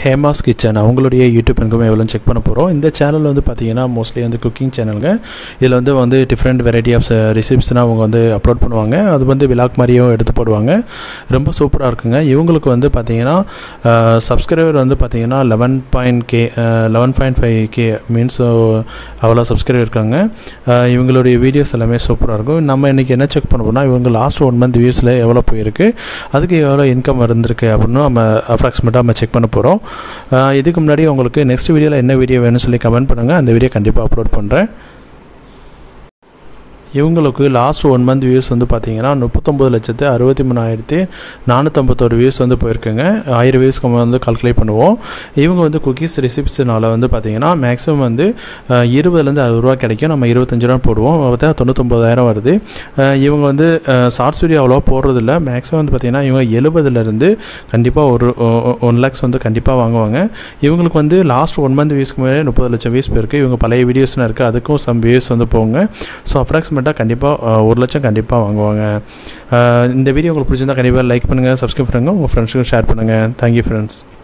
Hema's kitchen அவங்களுடைய YouTube income எவ்வளோ check பண்ண போகிறோம் இந்த சேனல் வந்து பார்த்தீங்கன்னா மோஸ்ட்லி வந்து குக்கிங் சேனலுங்க இதில் வந்து வந்து டிஃப்ரெண்ட் வெரைட்டி ஆஃப் ரெசிப்ஸ்னால் அவங்க வந்து அப்லோட் பண்ணுவாங்க அது வந்து விலாக் மாதிரியும் எடுத்து போடுவாங்க ரொம்ப சூப்பராக இருக்குங்க இவங்களுக்கு வந்து பார்த்தீங்கன்னா சப்ஸ்கிரைபர் வந்து பார்த்தீங்கன்னா eleven point K eleven point five K means அவ்வளோ சப்ஸ்கிரைபர் இருக்காங்க அஹ் இவங்களுடைய வீடியோஸ் எல்லாமே சூப்பராக இருக்கும் நம்ம இன்றைக்கி என்ன செக் பண்ண போனால் இவங்க லாஸ்ட் ஒன் மந்த் வியூஸில் எவ்வளோ போயிருக்கு அதுக்கு எவ்வளோ இன்கம் இருந்திருக்கு அப்படின்னு நம்ம அப்ராக்சிமேட்டாக நம்ம செக் பண்ண போகிறோம் இதுக்கு முன்னாடி உங்களுக்கு நெக்ஸ்ட் வீடியோவில் என்ன வீடியோ வேணும்னு சொல்லி கமெண்ட் பண்ணுங்கள் அந்த வீடியோ கண்டிப்பாக அப்லோட் பண்ணுறேன் இவங்களுக்கு லாஸ்ட் ஒன் மந்த் வியூஸ் வந்து பார்த்தீங்கன்னா முப்பத்தொம்பது லட்சத்து அறுபத்தி மூணாயிரத்தி நானூற்றம்பத்தோரு வியூஸ் வந்து போயிருக்குங்க ஆயிரம் வியூஸ்க்கு நம்ம வந்து கால்குலேட் பண்ணுவோம் இவங்க வந்து குக்கீஸ் ரெசிப்ஸ்னால வந்து பார்த்தீங்கன்னா மேக்ஸிமம் வந்து அஹ், இருபதுலேருந்து அறுபது ரூபா கிடைக்கும் நம்ம இருபத்தஞ்சு ரூபா போடுவோம் பார்த்தா தொண்ணூத்தொம்பதாயிரம் வருது அஹ், இவங்க வந்து ஷார்ட்ஸ் வீடியோ அவ்வளோவா போடுறதில்ல மேக்ஸிமம் வந்து பார்த்தீங்கன்னா இவங்க எழுபதுலேருந்து கண்டிப்பாக ஒரு ஒன் லேக்ஸ் வந்து கண்டிப்பாக வாங்குவாங்க இவங்களுக்கு வந்து லாஸ்ட் ஒன் மந்த் வியூஸ்க்கு மேலே முப்பது லட்சம் வியூஸ் போயிருக்கு இவங்க பழைய வீடியோஸ்லாம் இருக்குது அதுக்கும் சம் வியூஸ் வந்து போங்க ஸோ அப்ராக்சிமேட்டாக கண்டிப்பாக ஒரு லட்சம் கண்டிப்பாக வாங்குவாங்க அஹ் இந்த வீடியோ உங்களுக்கு பிடிச்சிருந்தா கண்டிப்பாக லைக் பண்ணுங்கள் சப்ஸ்கிரைப் பண்ணுங்கள் உங்கள் ஃப்ரெண்ட்ஸுக்கும் ஷேர் பண்ணுங்கள் தேங்க்யூ ஃப்ரெண்ட்ஸ்